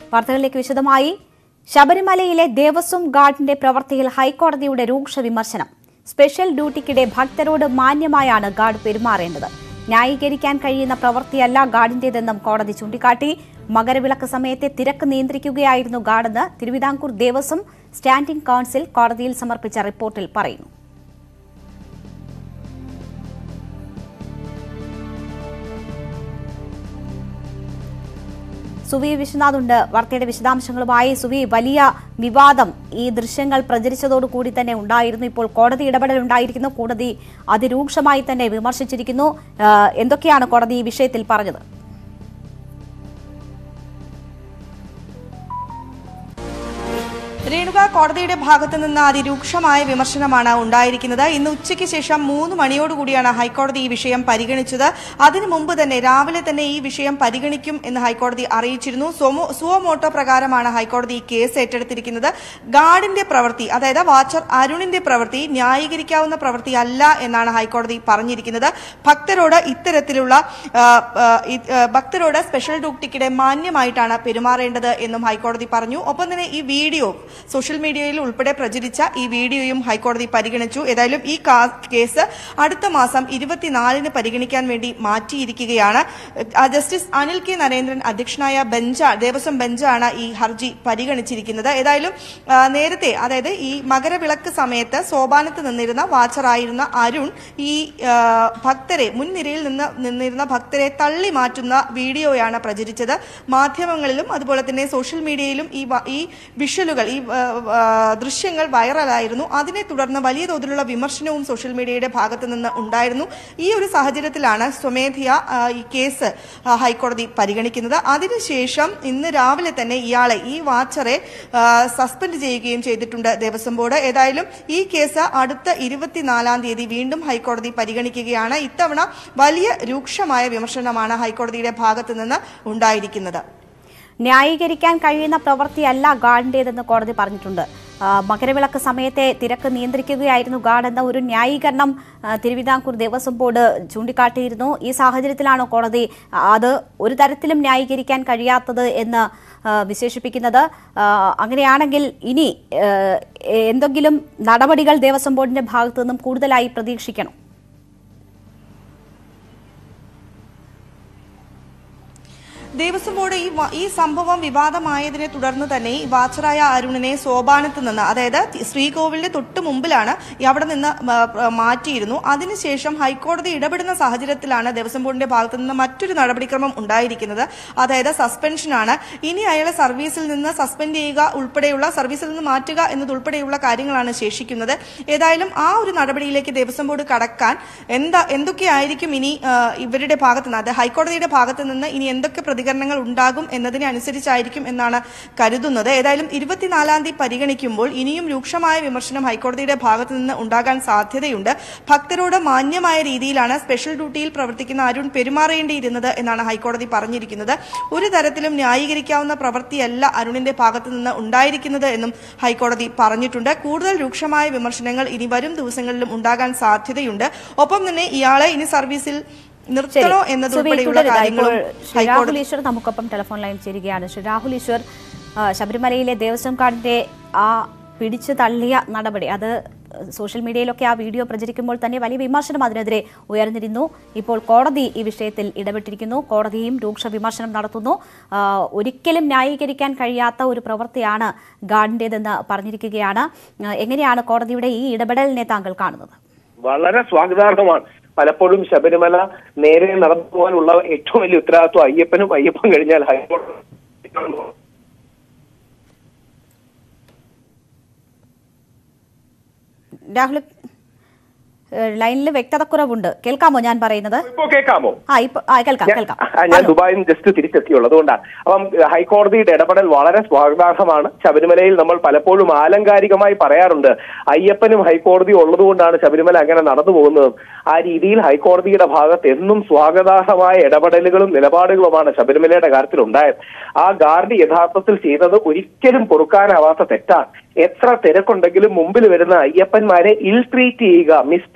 വാർത്തകളിലേക്ക് വിശദമായി ശബരിമലയിലെ ദേവസ്വം ഗാർഡിന്റെ പ്രവൃത്തിയിൽ ഹൈക്കോടതിയുടെ രൂക്ഷ വിമർശനം സ്പെഷ്യൽ ഡ്യൂട്ടിക്കിടെ ഭക്തരോട് മാന്യമായാണ് ഗാർഡ് പെരുമാറേണ്ടത് ന്യായീകരിക്കാൻ കഴിയുന്ന പ്രവൃത്തിയല്ല ഗാർഡിന്റേതെന്നും കോടതി ചൂണ്ടിക്കാട്ടി മകരവിളക്ക് സമയത്തെ തിരക്ക് നിയന്ത്രിക്കുകയായിരുന്നു ഗാർഡെന്ന് തിരുവിതാംകൂർ ദേവസ്വം സ്റ്റാൻഡിംഗ് കൌൺസിൽ കോടതിയിൽ സമർപ്പിച്ച റിപ്പോർട്ടിൽ പറയുന്നു സുവി വിശ്വനാഥ് ഉണ്ട് വാർത്തയുടെ വിശദാംശങ്ങളുമായി സുവി വലിയ വിവാദം ഈ ദൃശ്യങ്ങൾ പ്രചരിച്ചതോടുകൂടി തന്നെ ഉണ്ടായിരുന്നു ഇപ്പോൾ കോടതി ഇടപെടൽ ഉണ്ടായിരിക്കുന്നു കോടതി അതിരൂക്ഷമായി തന്നെ വിമർശിച്ചിരിക്കുന്നു ആ, എന്തൊക്കെയാണ് കോടതി ഈ വിഷയത്തിൽ പറഞ്ഞത് രേണുക കോടതിയുടെ ഭാഗത്ത് നിന്ന് അതിരൂക്ഷമായ വിമർശനമാണ് ഉണ്ടായിരിക്കുന്നത് ഇന്ന് ഉച്ചയ്ക്ക് ശേഷം മൂന്ന് മണിയോടുകൂടിയാണ് ഹൈക്കോടതി ഈ വിഷയം പരിഗണിച്ചത് അതിനു മുമ്പ് തന്നെ രാവിലെ തന്നെ ഈ വിഷയം പരിഗണിക്കും എന്ന് ഹൈക്കോടതി അറിയിച്ചിരുന്നു സോമോ- സുവമോട്ടോ പ്രകാരമാണ് ഹൈക്കോടതി ഈ കേസ് ഏറ്റെടുത്തിരിക്കുന്നത് ഗാർഡിന്റെ പ്രവൃത്തി അതായത് വാച്ചർ അരുണിന്റെ പ്രവൃത്തി ന്യായീകരിക്കാവുന്ന പ്രവൃത്തി അല്ല എന്നാണ് ഹൈക്കോടതി പറഞ്ഞിരിക്കുന്നത് ഭക്തരോട് ഇത്തരത്തിലുള്ള ആ, ആ, ഇ- ആ, ഭക്തരോട് സ്പെഷ്യൽ ഡ്യൂട്ടിക്കിടെ മാന്യമായിട്ടാണ് പെരുമാറേണ്ടത് എന്നും ഹൈക്കോടതി പറഞ്ഞു ഒപ്പം തന്നെ ഈ വീഡിയോ സോഷ്യൽ മീഡിയയിൽ ഉൾപ്പെടെ പ്രചരിച്ച ഈ വീഡിയോയും ഹൈക്കോടതി പരിഗണിച്ചു ഏതായാലും ഈ കാ- കേസ് അടുത്ത മാസം ഇരുപത്തിനാലിന് പരിഗണിക്കാൻ വേണ്ടി മാറ്റിയിരിക്കുകയാണ് ആ, ജസ്റ്റിസ് അനിൽ കെ നരേന്ദ്രൻ അധ്യക്ഷനായ ബെഞ്ച് ദേവസ്വം ബെഞ്ചാണ് ഈ ഹർജി പരിഗണിച്ചിരിക്കുന്നത് ഏതായാലും ആ, നേരത്തെ അതായത് ഈ മകരവിളക്ക് സമയത്ത് സോപാനത്ത് നിന്നിരുന്ന വാച്ചറായിരുന്ന അരുൺ ഈ ആ, ഭക്തരെ മുൻനിരയിൽ നിന്ന് നിന്നിരുന്ന ഭക്തരെ തള്ളി മാറ്റുന്ന വീഡിയോയാണ് പ്രചരിച്ചത് മാധ്യമങ്ങളിലും അതുപോലെ തന്നെ സോഷ്യൽ മീഡിയയിലും ഈ വ- ഈ വിഷ്വലുകൾ ഈ ആ, ആ, ദൃശ്യങ്ങൾ വൈറലായിരുന്നു അതിനെ തുടർന്ന് വലിയ തോതിലുള്ള വിമർശനവും സോഷ്യൽ മീഡിയയുടെ ഭാഗത്ത് നിന്ന് ഉണ്ടായിരുന്നു ഈ ഒരു സാഹചര്യത്തിലാണ് സ്വമേധയ ആ, ഈ കേസ് ആ, ഹൈക്കോടതി പരിഗണിക്കുന്നത് അതിനുശേഷം ഇന്ന് രാവിലെ തന്നെ ഇയാളെ ഈ വാച്ചറെ ആ, സസ്പെൻഡ് ചെയ്യുകയും ചെയ്തിട്ടുണ്ട് ദേവസ്വം ബോർഡ് ഏതായാലും ഈ കേസ് അടുത്ത ഇരുപത്തിനാലാം തീയതി വീണ്ടും ഹൈക്കോടതി പരിഗണിക്കുകയാണ് ഇത്തവണ വലിയ രൂക്ഷമായ വിമർശനമാണ് ഹൈക്കോടതിയുടെ ഭാഗത്ത് നിന്ന് ഉണ്ടായിരിക്കുന്നത് ന്യായീകരിക്കാൻ കഴിയുന്ന പ്രവൃത്തിയല്ല ഗാർഡിന്റേതെന്ന് കോടതി പറഞ്ഞിട്ടുണ്ട് ആ, മകരവിളക്ക് സമയത്തെ തിരക്ക് നിയന്ത്രിക്കുകയായിരുന്നു ഗാർഡ് എന്ന ഒരു ന്യായീകരണം ആ, തിരുവിതാംകൂർ ദേവസ്വം ബോർഡ് ചൂണ്ടിക്കാട്ടിയിരുന്നു ഈ സാഹചര്യത്തിലാണോ കോടതി അത് ഒരു തരത്തിലും ന്യായീകരിക്കാൻ കഴിയാത്തത് എന്ന് ആ, വിശേഷിപ്പിക്കുന്നത് ആ, അങ്ങനെയാണെങ്കിൽ ഇനി ആ, എന്തെങ്കിലും നടപടികൾ ദേവസ്വം ബോർഡിന്റെ ഭാഗത്തു നിന്നും കൂടുതലായി പ്രതീക്ഷിക്കണം ദേവസ്വം ബോർഡ് ഈ വ- ഈ സംഭവം വിവാദമായതിനെ തുടർന്ന് തന്നെ ഈ വാച്ചറായ അരുണിനെ സോപാനത്ത് നിന്ന് അതായത് ശ്രീകോവിലിന്റെ തൊട്ട് മുമ്പിലാണ് ഈ അവിടെ നിന്ന് മ- പ്ര- മാറ്റിയിരുന്നു അതിനുശേഷം ഹൈക്കോടതി ഇടപെടുന്ന സാഹചര്യത്തിലാണ് ദേവസ്വം ബോർഡിന്റെ ഭാഗത്ത് നിന്ന് മറ്റൊരു നടപടിക്രമം ഉണ്ടായിരിക്കുന്നത് അതായത് സസ്പെൻഷനാണ് ഇനി അയാളെ സർവീസിൽ നിന്ന് സസ്പെൻഡ് ചെയ്യുക ഉൾപ്പെടെയുള്ള സർവീസിൽ നിന്ന് മാറ്റുക എന്നതുൾപ്പെടെയുള്ള കാര്യങ്ങളാണ് ശേഷിക്കുന്നത് ഏതായാലും ആ ഒരു നടപടിയിലേക്ക് ദേവസ്വം ബോർഡ് കടക്കാൻ എന്താ എന്തൊക്കെയായിരിക്കും ഇനി ആ, ഇവരുടെ ഭാഗത്ത് നിന്ന് അതായത് ഹൈക്കോടതിയുടെ ഭാഗത്ത് നിന്ന് ഇനി എന്തൊക്കെ പ്രതികരണങ്ങൾ ഉണ്ടാകും എന്നതിനെ അനുസരിച്ചായിരിക്കും എന്നാണ് കരുതുന്നത് ഏതായാലും ഇരുപത്തിനാലാം തീയതി പരിഗണിക്കുമ്പോൾ ഇനിയും രൂക്ഷമായ വിമർശനം ഹൈക്കോടതിയുടെ ഭാഗത്ത് നിന്ന് ഉണ്ടാകാൻ സാധ്യതയുണ്ട് ഭക്തരോട് മാന്യമായ രീതിയിലാണ് സ്പെഷ്യൽ ഡ്യൂട്ടിയിൽ പ്രവർത്തിക്കുന്ന അരുൺ പെരുമാറേണ്ടിയിരുന്നത് എന്നാണ് ഹൈക്കോടതി പറഞ്ഞിരിക്കുന്നത് ഒരു തരത്തിലും ന്യായീകരിക്കാവുന്ന പ്രവൃത്തിയല്ല അരുണിന്റെ ഭാഗത്ത് നിന്ന് ഉണ്ടായിരിക്കുന്നത് എന്നും ഹൈക്കോടതി പറഞ്ഞിട്ടുണ്ട് കൂടുതൽ രൂക്ഷമായ വിമർശനങ്ങൾ ഇനി വരും ദിവസങ്ങളിലും ഉണ്ടാകാൻ സാധ്യതയുണ്ട് ഒപ്പം തന്നെ ഇയാളെ ഇനി സർവീസിൽ നിർത്തണോ സുബി, എന്നതുൾപ്പെടെയുള്ള തുടരുക. കാര്യങ്ങളും ഇപ്പോൾ ശ്രീ ഹൈക്കോടതി രാഹുൽ ഈശ്വർ നമുക്കൊപ്പം ടെലിഫോൺ ലൈൻ ചേരുകയാണ് ശ്രീ രാഹുൽ ഈശ്വർ ആ, ശബരിമലയിലെ ദേവസ്വം കാർഡിന്റെ ആ പിടിച്ചു തള്ളിയ നടപടി അത് സോഷ്യൽ മീഡിയയിലൊക്കെ ആ വീഡിയോ പ്രചരിക്കുമ്പോൾ തന്നെ വലിയ വിമർശനം അതിനെതിരെ ഉയർന്നിരുന്നു ഇപ്പോൾ കോടതി ഈ വിഷയത്തിൽ ഇടപെട്ടിരിക്കുന്നു കോടതിയും രൂക്ഷ വിമർശനം നടത്തുന്നു ആ, ഒരിക്കലും ന്യായീകരിക്കാൻ കഴിയാത്ത ഒരു പ്രവൃത്തിയാണ് ഗാർഡിൻ്റെതെന്ന് പറഞ്ഞിരിക്കുകയാണ് ആ, എങ്ങനെയാണ് കോടതിയുടെ ഈ ഇടപെടലിനെ താങ്കൾ കാണുന്നത് വളരെ സ്വാഗതാർഹമാണ് പലപ്പോഴും ശബരിമല നേരെ നടന്നു പോകാനുള്ള ഏറ്റവും വലിയ ഉത്തരവാദിത്വം അയ്യപ്പനും അയ്യപ്പൻ കഴിഞ്ഞാൽ ഹൈക്കോടതി രാഹുൽ ലൈനിൽ വ്യക്തതക്കുറവുണ്ട് കേൾക്കാമോ ഞാൻ പറയുന്നത് ഇപ്പോ കേൾക്കാമോ ആ ഇപ്പൊ ആ, കേൾക്കാം ഞാൻ- കേൾക്കാം ആ, ഞാൻ ദുബായിൽ നിന്ന് ജസ്റ്റ് തിരിച്ചെത്തിയുള്ളൂ അതുകൊണ്ടാണ് അപ്പം ഹൈക്കോടതിയുടെ ഇടപെടൽ വളരെ സ്വാഗതാർഹമാണ് ശബരിമലയിൽ നമ്മൾ പലപ്പോഴും ആലങ്കാരികമായി പറയാറുണ്ട് അയ്യപ്പനും ഹൈക്കോടതിയും ഉള്ളതുകൊണ്ടാണ് ശബരിമല അങ്ങനെ നടന്നു പോകുന്നത് ആ രീതിയിൽ ഹൈക്കോടതിയുടെ ഭാഗത്ത് എന്നും സ്വാഗതാർഹമായ ഇടപെടലുകളും നിലപാടുകളുമാണ് ശബരിമലയുടെ കാര്യത്തിൽ ഉണ്ടായത് ആ ഗാർഡ് യഥാർത്ഥത്തിൽ ചെയ്തത് ഒരിക്കലും പൊറുക്കാനാവാത്ത തെറ്റാണ് എത്ര തിരക്കുണ്ടെങ്കിലും മുമ്പിൽ വരുന്ന അയ്യപ്പന്മാരെ ഇൽ ട്രീറ്റ് ചെയ്യുക മിസ്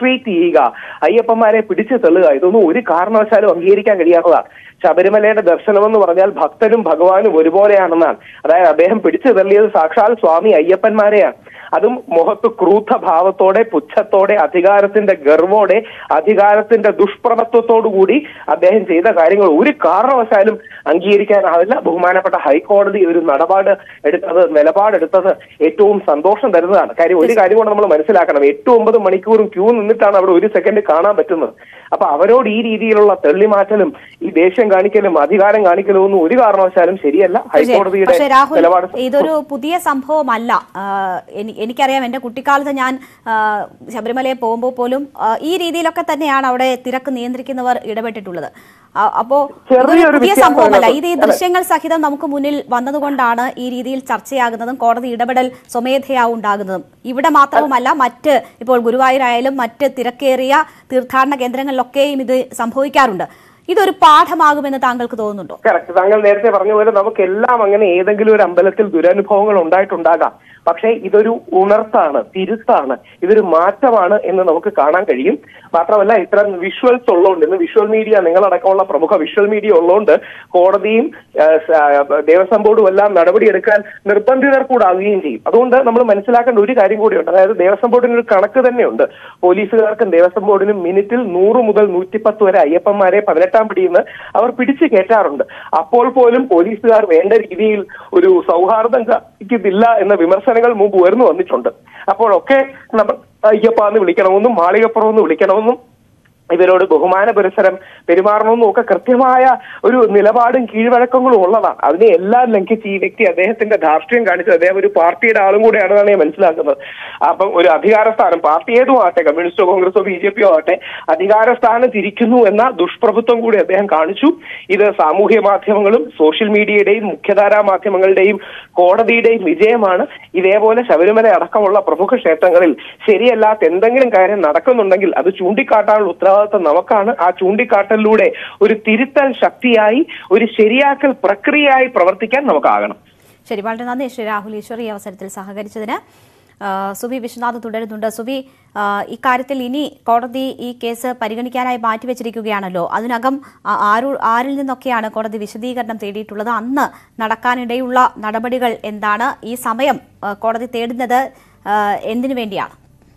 ഫ്രസ്ട്രേറ്റ് ചെയ്യുക അയ്യപ്പന്മാരെ പിടിച്ചു തള്ളുക ഇതൊന്നും ഒരു കാരണവശാലും അംഗീകരിക്കാൻ കഴിയാത്തതാണ് ശബരിമലയുടെ ദർശനം എന്ന് പറഞ്ഞാൽ ഭക്തനും ഭഗവാനും ഒരുപോലെയാണെന്നാണ് അതായത് അദ്ദേഹം പിടിച്ചു തള്ളിയത് സാക്ഷാൽ സ്വാമി അയ്യപ്പന്മാരെയാണ് അതും മുഖത്ത് ക്രൂദ്ധ ഭാവത്തോടെ പുച്ഛത്തോടെ അധികാരത്തിന്റെ ഗർവോടെ അധികാരത്തിന്റെ ദുഷ്പ്രഭത്വത്തോടു കൂടി അദ്ദേഹം ചെയ്ത കാര്യങ്ങൾ ഒരു കാരണവശാലും അംഗീകരിക്കാനാവില്ല ബഹുമാനപ്പെട്ട ഹൈക്കോടതി ഒരു നടപാട് എടുത്തത് നിലപാടെടുത്തത് ഏറ്റവും സന്തോഷം തരുന്നതാണ് കാര്യം ഒരു കാര്യം കൂടെ നമ്മൾ മനസ്സിലാക്കണം എട്ട് ഒമ്പത് മണിക്കൂറും ക്യൂ നിന്നിട്ടാണ് അവിടെ ഒരു സെക്കൻഡ് കാണാൻ പറ്റുന്നത് അപ്പൊ അവരോട് ഈ രീതിയിലുള്ള തെള്ളിമാറ്റലും ഈ ദേഷ്യം കാണിക്കലും അധികാരം കാണിക്കലും ഒന്നും ഒരു കാരണവശാലും ശരിയല്ല ഹൈക്കോടതിയുടെ പക്ഷേ രാഹുൽ നിലപാട് ഇതൊരു പുതിയ സംഭവമല്ല ആ, എനി- എനിക്കറിയാം എന്റെ കുട്ടിക്കാലത്ത് ഞാൻ ആ, ശബരിമലയിൽ പോകുമ്പോൾ പോലും ആ, ഈ രീതിയിലൊക്കെ തന്നെയാണ് അവിടെ തിരക്ക് നിയന്ത്രിക്കുന്നവർ ഇടപെട്ടിട്ടുള്ളത് ആ, അപ്പോ ഇതൊരു ചെറിയൊരു പുതിയ വ്യത്യാസം സംഭവമല്ല ഇത് ഈ അതിനകത്ത്. ദൃശ്യങ്ങൾ സഹിതം നമുക്ക് മുന്നിൽ വന്നതുകൊണ്ടാണ് ഈ രീതിയിൽ ചർച്ചയാകുന്നതും കോടതി ഇടപെടൽ സ്വമേധയാ ഉണ്ടാകുന്നതും ഇവിടെ മാത്രവുമല്ല മറ്റ് ഇപ്പോൾ ഗുരുവായൂരായാലും മറ്റ് തിരക്കേറിയ തീർത്ഥാടന കേന്ദ്രങ്ങളിലൊക്കെയും ഇത് സംഭവിക്കാറുണ്ട് ഇതൊരു പാഠമാകുമെന്ന് താങ്കൾക്ക് തോന്നുന്നുണ്ടോ കറക്റ്റ് താങ്കൾ നേരത്തെ പറഞ്ഞ പോലെ നമുക്ക് എല്ലാം അങ്ങനെ ഏതെങ്കിലും ഒരു അമ്പലത്തിൽ ദുരനുഭവങ്ങൾ ഉണ്ടായിട്ടുണ്ടാകാം പക്ഷേ ഇതൊരു ഉണർത്താണ് തിരുത്താണ് ഇതൊരു മാറ്റമാണ് എന്ന് നമുക്ക് കാണാൻ കഴിയും മാത്രമല്ല ഇത്തരം വിഷ്വൽസ് ഉള്ളതുകൊണ്ട് ഇന്ന് വിഷ്വൽ മീഡിയ നിങ്ങളടക്കമുള്ള പ്രമുഖ വിഷ്വൽ മീഡിയ ഉള്ളതുകൊണ്ട് കോടതിയും ആ, സ- ആ, ദേവസ്വം ബോർഡും എല്ലാം നടപടിയെടുക്കാൻ നിർബന്ധിതർ കൂടാകുകയും ചെയ്യും അതുകൊണ്ട് നമ്മൾ മനസ്സിലാക്കേണ്ട ഒരു കാര്യം കൂടിയുണ്ട് അതായത് ദേവസ്വം ബോർഡിന് ഒരു കണക്ക് തന്നെയുണ്ട് പോലീസുകാർക്കും ദേവസ്വം ബോർഡിനും മിനിറ്റിൽ നൂറ് മുതൽ നൂറ്റിപ്പത്ത് വരെ അയ്യപ്പന്മാരെ പതിനെട്ടാം പിടിയിൽ നിന്ന് അവർ പിടിച്ചു കയറ്റാറുണ്ട് അപ്പോൾ പോലും പോലീസുകാർ വേണ്ട രീതിയിൽ ഒരു സൗഹാർദ്ദം കാണിക്കുന്നില്ല എന്ന വിമർശനങ്ങൾ മുമ്പ് ഉയർന്നു വന്നിട്ടുണ്ട് അപ്പോഴൊക്കെ നമ്മൾ അയ്യപ്പ എന്ന് വിളിക്കണമെന്നും മാളികപ്പുറം എന്ന് വിളിക്കണമെന്നും ഇവരോട് ബഹുമാന പുരസരം പെരുമാറണമെന്നും ഒക്കെ കൃത്യമായ ഒരു നിലപാടും കീഴ്വഴക്കങ്ങളും ഉള്ളതാണ് അതിനെ എല്ലാം ലംഘിച്ച് ഈ വ്യക്തി അദ്ദേഹത്തിന്റെ ധാർഷ്ട്യം കാണിച്ചത് അദ്ദേഹം ഒരു പാർട്ടിയുടെ ആളും കൂടെയാണെന്നാണ് ഞാൻ മനസ്സിലാക്കുന്നത് അപ്പം ഒരു അധികാര സ്ഥാനം പാർട്ടി ഏതും ആട്ടെ കമ്മ്യൂണിസ്റ്റോ കോൺഗ്രസോ ബി ജെ പിയോ ആട്ടെ അധികാര സ്ഥാനം തിരിക്കുന്നു എന്ന ദുഷ്പ്രഭുത്വം കൂടി അദ്ദേഹം കാണിച്ചു ഇത് സാമൂഹ്യ മാധ്യമങ്ങളും സോഷ്യൽ മീഡിയയുടെയും മുഖ്യധാരാ മാധ്യമങ്ങളുടെയും കോടതിയുടെയും വിജയമാണ് ഇതേപോലെ ശബരിമല അടക്കമുള്ള പ്രമുഖ ക്ഷേത്രങ്ങളിൽ ശരിയല്ലാത്ത എന്തെങ്കിലും കാര്യം നടക്കുന്നുണ്ടെങ്കിൽ അത് ചൂണ്ടിക്കാട്ടാനുള്ള ഉത്തരവാദിത്വം നമുക്കാണ് ആ ചൂണ്ടിക്കാട്ടലിലൂടെ ഒരു തിരുത്തൽ ശക്തിയായി ഒരു ശരിയാക്കൽ പ്രക്രിയയായി പ്രവർത്തിക്കാൻ നമുക്കാകണം ശരി വളരെ നന്ദി ശ്രീ രാഹുൽ ഈശ്വർ ഈ അവസരത്തിൽ സഹകരിച്ചതിന് ആ, സുവി വിശ്വനാഥ് തുടരുന്നുണ്ട് സുവി ആ, ഇക്കാര്യത്തിൽ ഇനി കോടതി ഈ കേസ് പരിഗണിക്കാനായി മാറ്റിവെച്ചിരിക്കുകയാണല്ലോ അതിനകം ആ, ആരു ആരിൽ നിന്നൊക്കെയാണ് കോടതി വിശദീകരണം തേടിയിട്ടുള്ളത് അന്ന് നടക്കാനിടയുള്ള നടപടികൾ എന്താണ് ഈ സമയം ആ, കോടതി തേടുന്നത് ആ, എന്തിനു വേണ്ടിയാണ്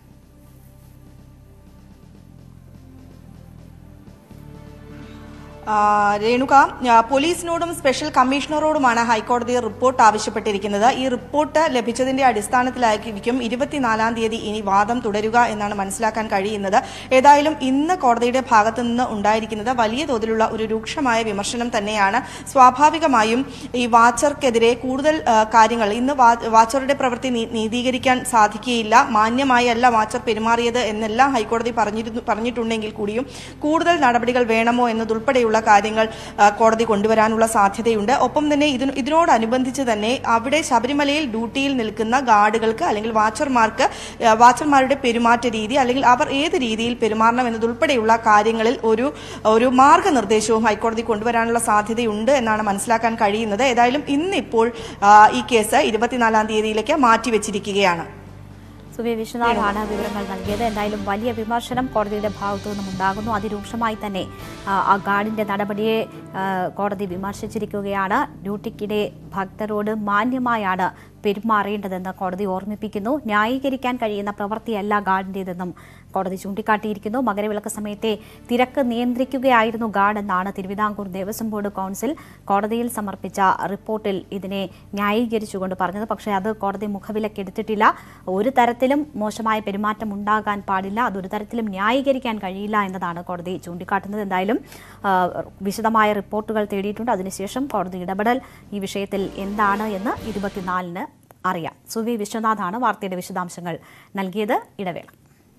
ആ, രേണുക ആ, പോലീസിനോടും സ്പെഷ്യൽ കമ്മീഷണറോടുമാണ് ഹൈക്കോടതി റിപ്പോർട്ട് ആവശ്യപ്പെട്ടിരിക്കുന്നത് ഈ റിപ്പോർട്ട് ലഭിച്ചതിന്റെ അടിസ്ഥാനത്തിലായിരിക്കും ഇരുപത്തിനാലാം തീയതി ഇനി വാദം തുടരുക എന്നാണ് മനസ്സിലാക്കാൻ കഴിയുന്നത് ഏതായാലും ഇന്ന് കോടതിയുടെ ഭാഗത്തു നിന്ന് ഉണ്ടായിരിക്കുന്നത് വലിയ തോതിലുള്ള ഒരു രൂക്ഷമായ വിമർശനം തന്നെയാണ് സ്വാഭാവികമായും ഈ വാച്ചർക്കെതിരെ കൂടുതൽ ആ, കാര്യങ്ങൾ ഇന്ന് വാ- വാച്ചറുടെ പ്രവൃത്തി നീ- നീതീകരിക്കാൻ സാധിക്കുകയില്ല മാന്യമായി അല്ല വാച്ചർ പെരുമാറിയത് എന്നെല്ലാം ഹൈക്കോടതി പറഞ്ഞിരുന്നു പറഞ്ഞിട്ടുണ്ടെങ്കിൽ കൂടിയും കൂടുതൽ നടപടികൾ വേണമോ എന്നതുൾപ്പെടെയുള്ള കാര്യങ്ങൾ ആ, കോടതി കൊണ്ടുവരാനുള്ള സാധ്യതയുണ്ട് ഒപ്പം തന്നെ ഇതിന് ഇതിനോടനുബന്ധിച്ച് തന്നെ അവിടെ ശബരിമലയിൽ ഡ്യൂട്ടിയിൽ നിൽക്കുന്ന ഗാർഡുകൾക്ക് അല്ലെങ്കിൽ വാച്ചർമാർക്ക് ആ, വാച്ചർമാരുടെ പെരുമാറ്റ രീതി അല്ലെങ്കിൽ അവർ ഏത് രീതിയിൽ പെരുമാറണം എന്നതുൾപ്പെടെയുള്ള കാര്യങ്ങളിൽ ഒരു ഒരു മാർഗനിർദ്ദേശവും ഹൈക്കോടതി കൊണ്ടുവരാനുള്ള സാധ്യതയുണ്ട് എന്നാണ് മനസ്സിലാക്കാൻ കഴിയുന്നത് ഏതായാലും ഇന്നിപ്പോൾ ആ, ഈ കേസ് ഇരുപത്തിനാലാം തീയതിയിലേക്ക് മാറ്റിവെച്ചിരിക്കുകയാണ് സുവി വിശ്വനാഥാണ് വിവരങ്ങൾ നൽകിയത് എന്തായാലും വലിയ വിമർശനം കോടതിയുടെ ഭാഗത്തു നിന്നും ഉണ്ടാകുന്നു അതിരൂക്ഷമായി തന്നെ ആ, ആ ഗാർഡിന്റെ നടപടിയെ ആ, കോടതി വിമർശിച്ചിരിക്കുകയാണ് ഡ്യൂട്ടിക്കിടെ ഭക്തരോട് മാന്യമായാണ് പെരുമാറേണ്ടതെന്ന് കോടതി ഓർമ്മിപ്പിക്കുന്നു ന്യായീകരിക്കാൻ കഴിയുന്ന പ്രവൃത്തിയല്ല ഗാർഡിന്റേതെന്നും കോടതി ചൂണ്ടിക്കാട്ടിയിരിക്കുന്നു മകരവിളക്ക് സമയത്തെ തിരക്ക് നിയന്ത്രിക്കുകയായിരുന്നു ഗാർഡ് എന്നാണ് തിരുവിതാംകൂർ ദേവസ്വം ബോർഡ് കൗൺസിൽ കോടതിയിൽ സമർപ്പിച്ച റിപ്പോർട്ടിൽ ഇതിനെ ന്യായീകരിച്ചുകൊണ്ട് പറഞ്ഞത് പക്ഷേ അത് കോടതി മുഖവിലക്കെടുത്തിട്ടില്ല ഒരു തരത്തിലും മോശമായ പെരുമാറ്റം ഉണ്ടാകാൻ പാടില്ല അതൊരു തരത്തിലും ന്യായീകരിക്കാൻ കഴിയില്ല എന്നതാണ് കോടതി ചൂണ്ടിക്കാട്ടുന്നത് എന്തായാലും ആ, വിശദമായ റിപ്പോർട്ടുകൾ തേടിയിട്ടുണ്ട് അതിനുശേഷം കോടതി ഇടപെടൽ ഈ വിഷയത്തിൽ എന്താണ് എന്ന് ഇരുപത്തിനാലിന് അറിയാം സുവി വിശ്വനാഥാണ് വാർത്തയുടെ വിശദാംശങ്ങൾ നൽകിയത് ഇടവേള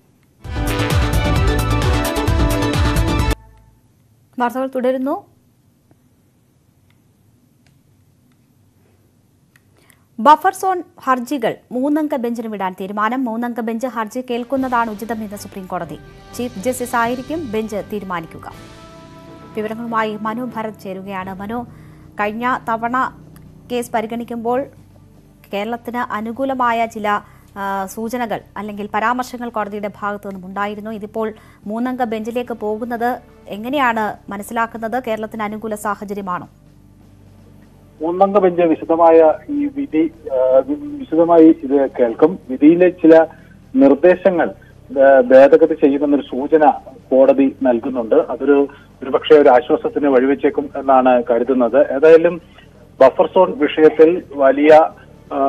വാർത്തകൾ തുടരുന്നു ബഫർ സോൺ ഹർജികൾ മൂന്നംഗ ബെഞ്ചിന് വിടാൻ തീരുമാനം മൂന്നംഗ ബെഞ്ച് ഹർജി കേൾക്കുന്നതാണ് ഉചിതമെന്ന് സുപ്രീം കോടതി ചീഫ് ജസ്റ്റിസ് ആയിരിക്കും ബെഞ്ച് തീരുമാനിക്കുക വിവരങ്ങളുമായി മനു ഭരത് ചേരുകയാണ് മനു കഴിഞ്ഞ തവണ കേസ് പരിഗണിക്കുമ്പോൾ കേരളത്തിന് അനുകൂലമായ ചില ആ, സൂചനകൾ അല്ലെങ്കിൽ പരാമർശങ്ങൾ കോടതിയുടെ ഭാഗത്തു നിന്നും ഉണ്ടായിരുന്നു ഇതിപ്പോൾ മൂന്നംഗ ബെഞ്ചിലേക്ക് പോകുന്നത് എങ്ങനെയാണ് മനസ്സിലാക്കുന്നത് കേരളത്തിന് അനുകൂല സാഹചര്യമാണോ മൂന്നംഗ ബെഞ്ച് വിശദമായ ഈ വിധി ആ, വി- വിശദമായി ഇത് കേൾക്കും വിധിയിലെ ചില നിർദ്ദേശങ്ങൾ ആ, ഭേദഗതി ചെയ്യുമെന്നൊരു സൂചന കോടതി നൽകുന്നുണ്ട് അതൊരു ഒരുപക്ഷെ ഒരു ആശ്വാസത്തിന് വഴിവെച്ചേക്കും എന്നാണ് കരുതുന്നത് ഏതായാലും ബഫർ സോൺ വിഷയത്തിൽ വലിയ ആ,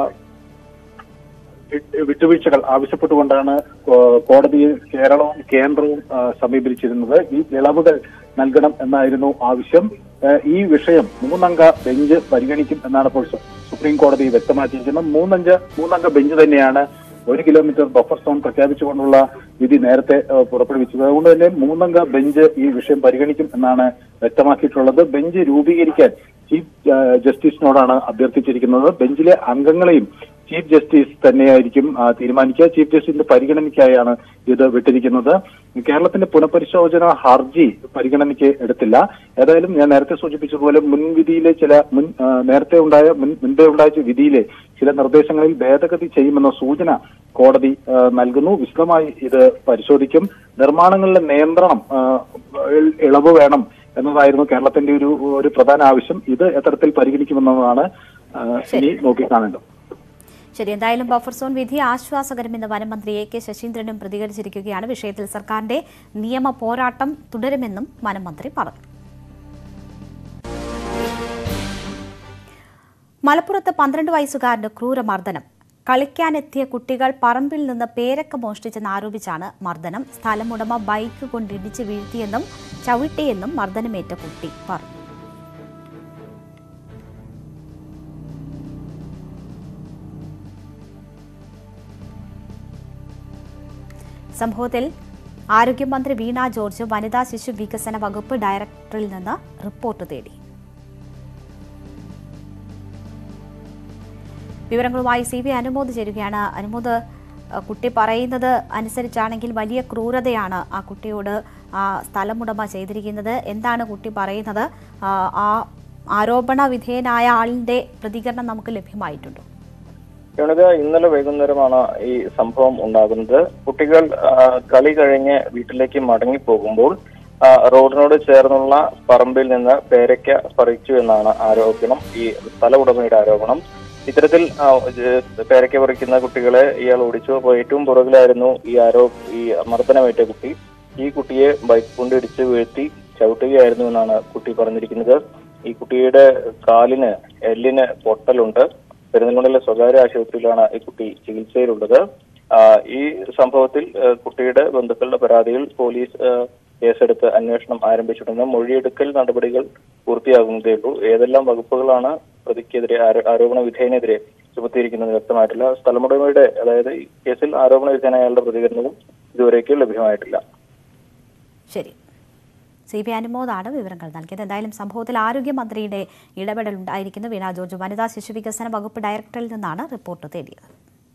വി- വിട്ടുവീഴ്ചകൾ ആവശ്യപ്പെട്ടുകൊണ്ടാണ് കോ- കോടതിയിൽ കേരളവും കേന്ദ്രവും ആ, സമീപിച്ചിരുന്നത് ഈ ഇളവുകൾ നൽകണം എന്നായിരുന്നു ആവശ്യം ആ, ഈ വിഷയം മൂന്നംഗ ബെഞ്ച് പരിഗണിക്കും എന്നാണ് ഇപ്പോൾ സു- സുപ്രീം കോടതി വ്യക്തമാക്കിയിരിക്കുന്നത് മൂന്നഞ്ച് മൂന്നംഗ ബെഞ്ച് തന്നെയാണ് ഒരു കിലോമീറ്റർ ബഫർ സോൺ പ്രഖ്യാപിച്ചുകൊണ്ടുള്ള വിധി നേരത്തെ ആ, പുറപ്പെടുവിച്ചത് അതുകൊണ്ട് തന്നെ മൂന്നംഗ ബെഞ്ച് ഈ വിഷയം പരിഗണിക്കും എന്നാണ് വ്യക്തമാക്കിയിട്ടുള്ളത് ബെഞ്ച് രൂപീകരിക്കാൻ ചീഫ് ആ, ജസ്റ്റിസിനോടാണ് അഭ്യർത്ഥിച്ചിരിക്കുന്നത് ബെഞ്ചിലെ അംഗങ്ങളെയും ചീഫ് ജസ്റ്റിസ് തന്നെയായിരിക്കും ആ, തീരുമാനിക്കുക ചീഫ് ജസ്റ്റിസിന്റെ പരിഗണനയ്ക്കായാണ് ഇത് വിട്ടിരിക്കുന്നത് കേരളത്തിന്റെ പുനഃപരിശോധന ഹർജി പരിഗണനയ്ക്ക് എടുത്തില്ല ഏതായാലും ഞാൻ നേരത്തെ സൂചിപ്പിച്ചതുപോലെ മുൻവിധിയിലെ ചില മുൻ ആ, നേരത്തെ ഉണ്ടായ മുൻ മുൻപേ ഉണ്ടായ വിധിയിലെ ചില നിർദ്ദേശങ്ങളിൽ ഭേദഗതി ചെയ്യുമെന്ന സൂചന കോടതി ആ, നൽകുന്നു വിശദമായി ഇത് പരിശോധിക്കും നിർമ്മാണങ്ങളിലെ നിയന്ത്രണം ആ, ഇ- ഇളവ് വേണം എന്നതായിരുന്നു കേരളത്തിന്റെ ഒരു ഒരു പ്രധാന ആവശ്യം ഇത് എത്തരത്തിൽ പരിഗണിക്കുമെന്നതാണ് ആ, ഇനി നോക്കിക്കാണേണ്ടത് ശരി എന്തായാലും ബഫർ സോൺ വിധി ആശ്വാസകരമെന്ന് വനമന്ത്രി എ കെ ശശീന്ദ്രനും പ്രതികരിച്ചിരിക്കുകയാണ് വിഷയത്തിൽ സർക്കാരിന്റെ നിയമ പോരാട്ടം തുടരുമെന്നും വനമന്ത്രി പറഞ്ഞു മലപ്പുറത്ത് പന്ത്രണ്ട് വയസ്സുകാരന്റെ ക്രൂരമർദ്ദനം കളിക്കാനെത്തിയ കുട്ടികൾ പറമ്പിൽ നിന്ന് പേരക്ക മോഷ്ടിച്ചെന്ന് ആരോപിച്ചാണ് മർദ്ദനം സ്ഥലമുടമ ബൈക്ക് കൊണ്ടിടിച്ച് വീഴ്ത്തിയെന്നും ചവിട്ടിയെന്നും മർദ്ദനമേറ്റ കുട്ടി പറഞ്ഞു സംഭവത്തിൽ ആരോഗ്യമന്ത്രി വീണ ജോർജ് വനിതാ ശിശു വികസന വകുപ്പ് ഡയറക്ടറിൽ നിന്ന് റിപ്പോർട്ട് തേടി വിവരങ്ങളുമായി സി വി അനുമോദ് ചേരുകയാണ് അനുമോദ് അഹ് കുട്ടി പറയുന്നത് അനുസരിച്ചാണെങ്കിൽ വലിയ ക്രൂരതയാണ് ആ കുട്ടിയോട് ആ സ്ഥലമുടമ ചെയ്തിരിക്കുന്നത് എന്താണ് കുട്ടി പറയുന്നത് ആ, ആ ആരോപണ വിധേയനായ ആളിന്റെ പ്രതികരണം നമുക്ക് ലഭ്യമായിട്ടുണ്ടോ യൗണിക ഇന്നലെ വൈകുന്നേരമാണ് ഈ സംഭവം ഉണ്ടാകുന്നത് കുട്ടികൾ ആ, കളി കഴിഞ്ഞ് വീട്ടിലേക്ക് മടങ്ങി പോകുമ്പോൾ ആ, റോഡിനോട് ചേർന്നുള്ള പറമ്പിൽ നിന്ന് പേരയ്ക്ക പറിച്ചു എന്നാണ് ആരോപണം ഈ സ്ഥല ഉടമയുടെ ആരോപണം ഇത്തരത്തിൽ ആ, ഇത് പേരയ്ക്ക പറിക്കുന്ന കുട്ടികളെ ഇയാൾ ഓടിച്ചു അപ്പോൾ ഏറ്റവും പുറകിലായിരുന്നു ഈ ആരോ ഈ മർദ്ദനമേറ്റ കുട്ടി ഈ കുട്ടിയെ ബൈക്ക് കൊണ്ട് ഇടിച്ച് വീഴ്ത്തി ചവിട്ടുകയായിരുന്നു എന്നാണ് കുട്ടി പറഞ്ഞിരിക്കുന്നത് ഈ കുട്ടിയുടെ കാലിന് എല്ലിന് പൊട്ടലുണ്ട് പെരിന്തൽമണ്ണയിലെ സ്വകാര്യ ആശുപത്രിയിലാണ് ഈ കുട്ടി ചികിത്സയിലുള്ളത് ആ, ഈ സംഭവത്തിൽ ആ, കുട്ടിയുടെ ബന്ധുക്കളുടെ പരാതിയിൽ പോലീസ് ആ, കേസെടുത്ത് അന്വേഷണം ആരംഭിച്ചിട്ടുണ്ട് മൊഴിയെടുക്കൽ നടപടികൾ പൂർത്തിയാകുന്നതേ ഉള്ളൂ ഏതെല്ലാം വകുപ്പുകളാണ് പ്രതിക്കെതിരെ ആരോ- ആരോപണ വിധേയനെതിരെ ചുമത്തിയിരിക്കുന്നത് വ്യക്തമായിട്ടില്ല സ്ഥലമുടമയുടെ അതായത് ഈ കേസിൽ ആരോപണ വിധേയനായ അയാളുടെ പ്രതികരണവും ഇതുവരേക്കും ലഭ്യമായിട്ടില്ല ശരി സി ബി അനുമോദാണ് വിവരങ്ങൾ നൽകിയത് എന്തായാലും സംഭവത്തിൽ ആരോഗ്യമന്ത്രിയുടെ ഇടപെടൽ ഉണ്ടായിരിക്കുന്നു വീണ ജോർജ് വനിതാ ശിശു വികസന വകുപ്പ് ഡയറക്ടറിൽ നിന്നാണ് റിപ്പോർട്ട് തേടിയത്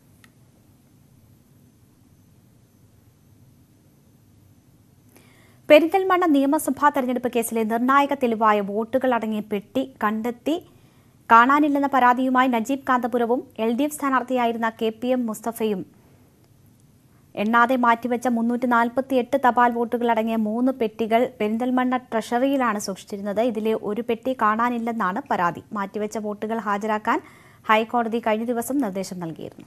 പെരിന്തൽമണ്ണ നിയമസഭാ തെരഞ്ഞെടുപ്പ് കേസിലെ നിർണായക തെളിവായ വോട്ടുകൾ അടങ്ങിയ പെട്ടി കണ്ടെത്തി കാണാനില്ലെന്ന പരാതിയുമായി നജീബ് കാന്തപുരവും എൽ ഡി എഫ് സ്ഥാനാർത്ഥിയായിരുന്ന കെ പി എം മുസ്തഫയും എണ്ണാതെ മാറ്റിവെച്ച മുന്നൂറ്റി നാൽപ്പത്തി എട്ട് തപാൽ വോട്ടുകൾ അടങ്ങിയ മൂന്ന് പെട്ടികൾ പെരിന്തൽമണ്ണ ട്രഷറിയിലാണ് സൂക്ഷിച്ചിരുന്നത് ഇതിലെ ഒരു പെട്ടി കാണാനില്ലെന്നാണ് പരാതി മാറ്റിവെച്ച വോട്ടുകൾ ഹാജരാക്കാൻ ഹൈക്കോടതി കഴിഞ്ഞ ദിവസം നിർദ്ദേശം നൽകിയിരുന്നു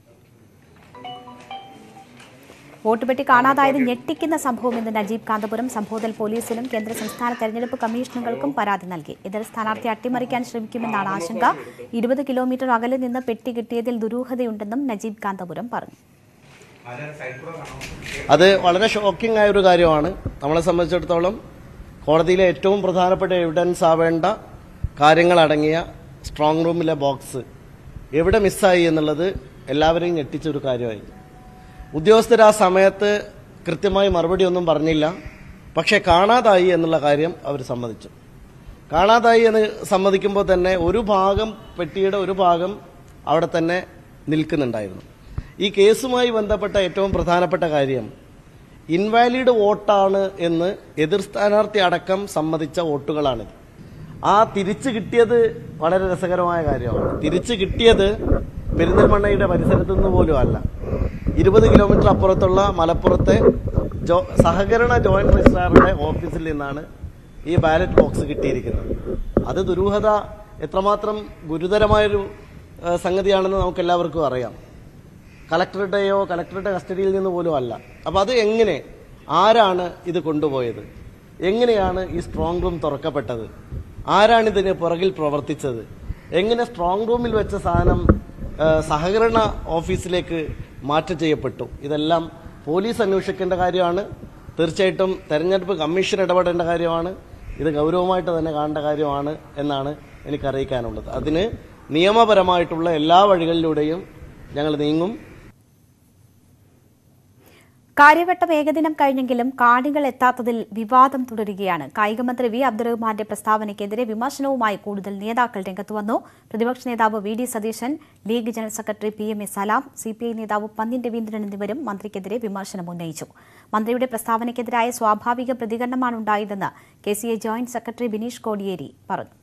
വോട്ട് പെട്ടി കാണാതായത് ഞെട്ടിക്കുന്ന സംഭവമെന്ന് നജീബ് കാന്തപുരം സംഭവത്തിൽ പോലീസിനും കേന്ദ്ര സംസ്ഥാന തെരഞ്ഞെടുപ്പ് കമ്മീഷനുകൾക്കും പരാതി നൽകി എതിർ സ്ഥാനാർത്ഥി അട്ടിമറിക്കാൻ ശ്രമിക്കുമെന്നാണ് ആശങ്ക ഇരുപത് കിലോമീറ്റർ അകലെ നിന്ന് പെട്ടി കിട്ടിയതിൽ ദുരൂഹതയുണ്ടെന്നും നജീബ് കാന്തപുരം പറഞ്ഞു അത് വളരെ ഷോക്കിംഗ് ആയ ഒരു കാര്യമാണ് നമ്മളെ സംബന്ധിച്ചിടത്തോളം കോടതിയിലെ ഏറ്റവും പ്രധാനപ്പെട്ട എവിഡൻസ് ആവേണ്ട കാര്യങ്ങളടങ്ങിയ സ്ട്രോങ് റൂമിലെ ബോക്സ് എവിടെ മിസ്സായി എന്നുള്ളത് എല്ലാവരെയും ഞെട്ടിച്ച ഒരു കാര്യമായിരുന്നു ഉദ്യോഗസ്ഥർ ആ സമയത്ത് കൃത്യമായി മറുപടി ഒന്നും പറഞ്ഞില്ല പക്ഷേ കാണാതായി എന്നുള്ള കാര്യം അവർ സമ്മതിച്ചു കാണാതായി എന്ന് സമ്മതിക്കുമ്പോൾ തന്നെ ഒരു ഭാഗം പെട്ടിയുടെ ഒരു ഭാഗം അവിടെ തന്നെ നിൽക്കുന്നുണ്ടായിരുന്നു ഈ കേസുമായി ബന്ധപ്പെട്ട ഏറ്റവും പ്രധാനപ്പെട്ട കാര്യം ഇൻവാലിഡ് വോട്ടാണ് എന്ന് എതിർ സ്ഥാനാർത്ഥി അടക്കം സമ്മതിച്ച വോട്ടുകളാണിത് ആ തിരിച്ചു കിട്ടിയത് വളരെ രസകരമായ കാര്യമാണ് തിരിച്ചു കിട്ടിയത് പെരിന്തൽമണ്ണയുടെ പരിസരത്തു നിന്ന് പോലും അല്ല ഇരുപത് കിലോമീറ്റർ അപ്പുറത്തുള്ള മലപ്പുറത്തെ ജോ സഹകരണ ജോയിന്റ് രജിസ്ട്രാറുടെ ഓഫീസിൽ നിന്നാണ് ഈ ബാലറ്റ് ബോക്സ് കിട്ടിയിരിക്കുന്നത് അത് ദുരൂഹത എത്രമാത്രം ഗുരുതരമായൊരു ആ, സംഗതിയാണെന്ന് നമുക്ക് എല്ലാവർക്കും അറിയാം കളക്ടറുടെയോ കളക്ടറുടെ കസ്റ്റഡിയിൽ നിന്ന് പോലും അല്ല അപ്പോൾ അത് എങ്ങനെ ആരാണ് ഇത് കൊണ്ടുപോയത് എങ്ങനെയാണ് ഈ സ്ട്രോങ് റൂം തുറക്കപ്പെട്ടത് ആരാണ് ഇതിന് പുറകിൽ പ്രവർത്തിച്ചത് എങ്ങനെ സ്ട്രോങ് റൂമിൽ വെച്ച സാധനം ആ, സഹകരണ ഓഫീസിലേക്ക് മാറ്റം ചെയ്യപ്പെട്ടു ഇതെല്ലാം പോലീസ് അന്വേഷിക്കേണ്ട കാര്യമാണ് തീർച്ചയായിട്ടും തെരഞ്ഞെടുപ്പ് കമ്മീഷൻ ഇടപെടേണ്ട കാര്യമാണ് ഇത് ഗൗരവമായിട്ട് തന്നെ കാണേണ്ട കാര്യമാണ് എന്നാണ് എനിക്ക് അറിയിക്കാനുള്ളത് അതിന് നിയമപരമായിട്ടുള്ള എല്ലാ വഴികളിലൂടെയും ഞങ്ങൾ നീങ്ങും കാര്യവട്ടം ഏകദിനം കഴിഞ്ഞെങ്കിലും കാണികൾ എത്താത്തതിൽ വിവാദം തുടരുകയാണ് കായികമന്ത്രി വി അബ്ദുറഹ്മാന്റെ പ്രസ്താവനയ്ക്കെതിരെ വിമർശനവുമായി കൂടുതൽ നേതാക്കൾ രംഗത്ത് വന്നു പ്രതിപക്ഷ നേതാവ് V D Satheesan league general secretary P M A Salam C P I നേതാവ് പന്ന്യൻ രവീന്ദ്രൻ എന്നിവരും മന്ത്രിക്കെതിരെ വിമർശനം ഉന്നയിച്ചു മന്ത്രിയുടെ പ്രസ്താവനയ്ക്കെതിരായ സ്വാഭാവിക പ്രതികരണമാണ് ഉണ്ടായതെന്ന് K C A joint secretary Bineesh Kodiyeri പറഞ്ഞു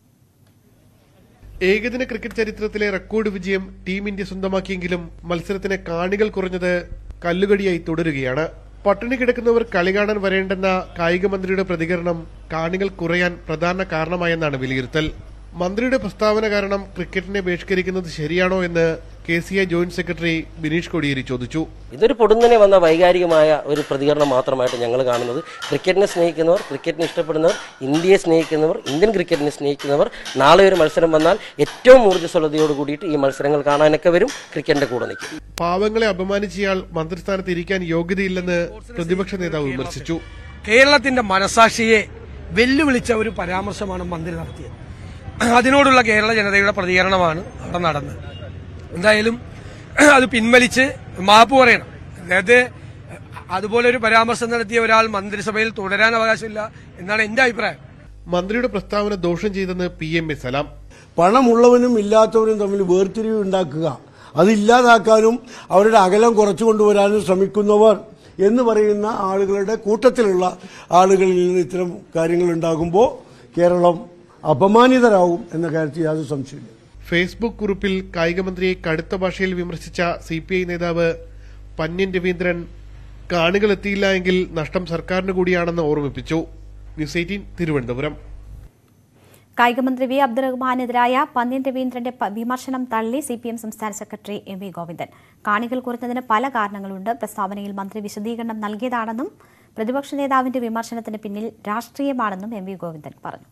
ഏകദിന ക്രിക്കറ്റ് ചരിത്രത്തിലെ റെക്കോർഡ് വിജയം ടീം ഇന്ത്യ സ്വന്തമാക്കിയെങ്കിലും മത്സരത്തിന് കാണികൾ കുറഞ്ഞത് കല്ലുകടിയായി തുടരുകയാണ് പട്ടിണി കിടക്കുന്നവർ കളി കാണാൻ വരേണ്ടെന്ന കായിക മന്ത്രിയുടെ പ്രതികരണം കാണികൾ കുറയാൻ പ്രധാന കാരണമായെന്നാണ് വിലയിരുത്തൽ മന്ത്രിയുടെ പ്രസ്താവന കാരണം ക്രിക്കറ്റിനെ ബഹിഷ്കരിക്കുന്നത് ശരിയാണോ എന്ന് K C I joint secretary Bineesh Kodiyeri ചോദിച്ചു ഇതൊരു പൊടുന്നനെ വന്ന വൈകാരികമായ ഒരു പ്രതികരണം മാത്രമായിട്ട് ഞങ്ങൾ കാണുന്നത് ക്രിക്കറ്റിനെ സ്നേഹിക്കുന്നവർ ക്രിക്കറ്റിനെ ഇഷ്ടപ്പെടുന്നവർ ഇന്ത്യയെ സ്നേഹിക്കുന്നവർ ഇന്ത്യൻ ക്രിക്കറ്റിനെ സ്നേഹിക്കുന്നവർ നാളെ ഒരു മത്സരം വന്നാൽ ഏറ്റവും ഊർജ്ജസ്വലതയോട് കൂടിയിട്ട് ഈ മത്സരങ്ങൾ കാണാനൊക്കെ വരും ക്രിക്കറ്റിന്റെ കൂടെ നിൽക്കും പാവങ്ങളെ അപമാനിച്ചയാൾ മന്ത്രിസ്ഥാനത്ത് ഇരിക്കാൻ യോഗ്യതയില്ലെന്ന് പ്രതിപക്ഷ നേതാവ് വിമർശിച്ചു കേരളത്തിന്റെ മനസാക്ഷിയെ വെല്ലുവിളിച്ച ഒരു പരാമർശമാണ് മന്ത്രി നടത്തിയത് അതിനോടുള്ള കേരള ജനതയുടെ പ്രതികരണമാണ് അവിടെ നടന്നത് എന്തായാലും അത് പിൻവലിച്ച് മാപ്പ് പറയണം അതായത് അതുപോലെ ഒരു പരാമർശം നടത്തിയ ഒരാൾ മന്ത്രിസഭയിൽ തുടരാൻ അവകാശമില്ല എന്നാണ് എന്റെ അഭിപ്രായം മന്ത്രിയുടെ പ്രസ്താവന ദോഷം ചെയ്തെന്ന് പി എം എ സലാം പണമുള്ളവനും ഇല്ലാത്തവനും തമ്മിൽ വേർതിരിവ് ഉണ്ടാക്കുക അതില്ലാതാക്കാനും അവരുടെ അകലം കുറച്ചു കൊണ്ടുവരാനും ശ്രമിക്കുന്നവർ എന്ന് പറയുന്ന ആളുകളുടെ കൂട്ടത്തിലുള്ള ആളുകളിൽ നിന്ന് ഇത്തരം കാര്യങ്ങൾ ഉണ്ടാകുമ്പോൾ കേരളം അപമാനിതരാകും എന്ന കാര്യത്തിൽ യാതൊരു സംശയമില്ല ഫേസ്ബുക്ക് കുറിപ്പിൽ കായികമന്ത്രിയെ കടുത്ത ഭാഷയിൽ വിമർശിച്ച സി പി ഐ നേതാവ് പന്യൻ രവീന്ദ്രൻ കാണികൾ എത്തിയില്ല എങ്കിൽ നഷ്ടം സർക്കാരിന് കൂടിയാണെന്ന് ഓർമ്മിപ്പിച്ചു ന്യൂസ് എയ്റ്റീൻ തിരുവനന്തപുരം കായികമന്ത്രി വി അബ്ദുറഹ്മാനെതിരായ പന്ന്യൻ രവീന്ദ്രന്റെ പ- വിമർശനം തള്ളി സി പി എം സംസ്ഥാന സെക്രട്ടറി എം വി ഗോവിന്ദൻ കാണികൾ കുറഞ്ഞതിന് പല കാരണങ്ങളുണ്ട് പ്രസ്താവനയിൽ മന്ത്രി വിശദീകരണം നൽകിയതാണെന്നും പ്രതിപക്ഷ നേതാവിന്റെ വിമർശനത്തിന് പിന്നിൽ രാഷ്ട്രീയമാണെന്നും എം വി ഗോവിന്ദൻ പറഞ്ഞു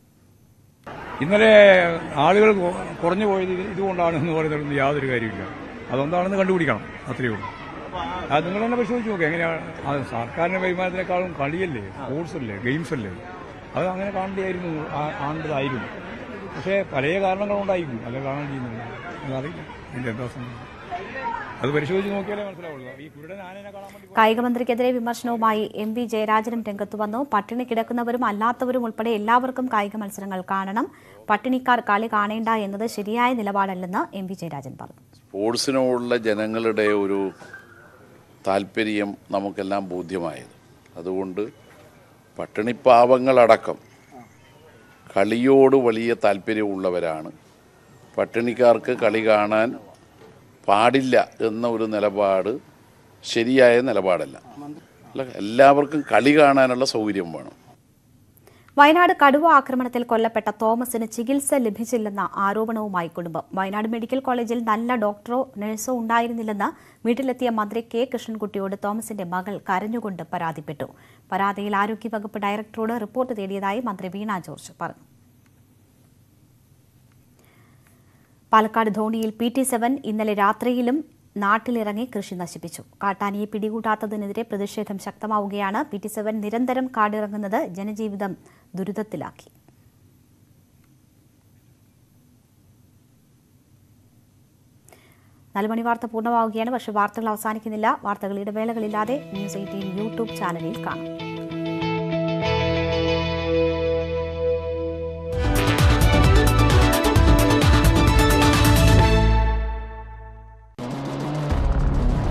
ഇന്നലെ ആളുകൾ കൊ- കുറഞ്ഞു പോയത് ഇത് ഇതുകൊണ്ടാണ് എന്ന് പറയുന്നതൊന്നും യാതൊരു കാര്യമില്ല അതൊന്നാണെന്ന് കണ്ടുപിടിക്കണം അത്രയേ ഉള്ളൂ അത് നിങ്ങൾ തന്നെ പരിശോധിച്ച് നോക്കുക എങ്ങനെയാണ് അത് സർക്കാരിന്റെ വരുമാനത്തിനേക്കാളും കളിയല്ലേ സ്പോർട്സ് അല്ലേ ഗെയിംസ് അല്ലേ അത് അങ്ങനെ കാണേണ്ടിയായിരുന്നു ആ- കാണേണ്ടതായിരുന്നു പക്ഷേ പല കാരണങ്ങളുണ്ടായിരിക്കും അല്ല കാണാൻ ചെയ്യുന്നില്ല അതറിയില്ല അതിന്റെ എന്താ സംഭവം അത് പരിശോധിച്ച് നോക്കിയാലേ മനസ്സിലാവുള്ളൂ ഈ കുരുടൻ ആനേനെ കാണാൻ വേണ്ടി കായികമന്ത്രിക്കെതിരെ വിമർശനവുമായി എം വി ജയരാജനും രംഗത്തു വന്നു പട്ടിണി കിടക്കുന്നവരും അല്ലാത്തവരും ഉൾപ്പെടെ എല്ലാവർക്കും കായിക മത്സരങ്ങൾ കാണണം പട്ടിണിക്കാർ കളി കാണേണ്ട എന്നത് ശരിയായ നിലപാടല്ലെന്ന് എം വി ജയരാജൻ പറഞ്ഞു സ്പോർട്സിനോടുള്ള ജനങ്ങളുടെ ഒരു താല്പര്യം നമുക്കെല്ലാം ബോധ്യമായത് അതുകൊണ്ട് പട്ടിണിപ്പാവങ്ങളടക്കം കളിയോട് വലിയ താല്പര്യമുള്ളവരാണ് പട്ടിണിക്കാർക്ക് കളി കാണാൻ പാടില്ല എന്ന ഒരു നിലപാട് ശരിയായ നിലപാടല്ല അല്ല എല്ലാവർക്കും കളി കാണാനുള്ള സൗകര്യം വേണം വയനാട് കടുവ ആക്രമണത്തിൽ കൊല്ലപ്പെട്ട തോമസിന് ചികിത്സ ലഭിച്ചില്ലെന്ന ആരോപണവുമായി കുടുംബം വയനാട് മെഡിക്കൽ കോളേജിൽ നല്ല ഡോക്ടറോ നഴ്സോ ഉണ്ടായിരുന്നില്ലെന്ന് വീട്ടിലെത്തിയ മന്ത്രി കെ കൃഷ്ണൻകുട്ടിയോട് തോമസിന്റെ മകൾ കരഞ്ഞുകൊണ്ട് പരാതിപ്പെട്ടു പരാതിയിൽ ആരോഗ്യവകുപ്പ് ഡയറക്ടറോട് റിപ്പോർട്ട് തേടിയതായി മന്ത്രി വീണ ജോർജ് പറഞ്ഞു പാലക്കാട് ധോണിയിൽ പി ടി സെവൻ ഇന്നലെ രാത്രിയിലും നാട്ടിലിറങ്ങി കൃഷി നശിപ്പിച്ചു കാട്ടാനിയെ പിടികൂടാത്തതിനെതിരെ പ്രതിഷേധം ശക്തമാവുകയാണ് പി ടി സെവൻ നിരന്തരം കാടിറങ്ങുന്നത് ജനജീവിതം ദുരിതത്തിലാക്കി നാലുമണി വാർത്ത പൂർണ്ണമാവുകയാണ് പക്ഷേ വാർത്തകൾ അവസാനിക്കുന്നില്ല വാർത്തകൾ ഇടവേളകളില്ലാതെ ന്യൂസ് എയ്റ്റീൻ യൂട്യൂബ് ചാനലിൽ കാണാം